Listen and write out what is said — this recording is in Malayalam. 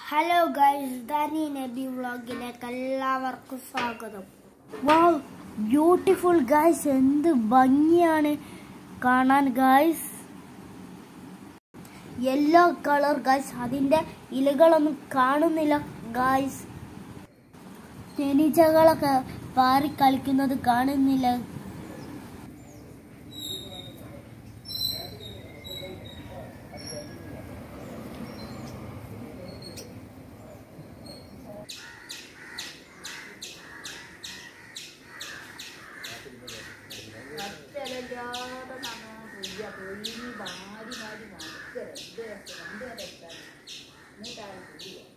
ഹലോ ഗൈസ് ദാനി നബി വ്ളോഗിലേക്ക് എല്ലാവർക്കും സ്വാഗതം വാവ് ബ്യൂട്ടിഫുൾ ഗൈസ് എന്ത് ഭംഗിയാണ് കാണാൻ ഗൈസ് യെല്ലോ കളർ ഗൈസ് അതിൻ്റെ ഇലകളൊന്നും കാണുന്നില്ല ഗൈസ് തേനീച്ചകളൊക്കെ പാറി കളിക്കുന്നത് കാണുന്നില്ല അച്ഛനല്ലാതെ നന്നാ പുയ്യ പൊയ്യ വാരി വാരി നടക്കുക എന്ത് രസം എന്ത് രസം എന്നിട്ടാണ് പുയ്യ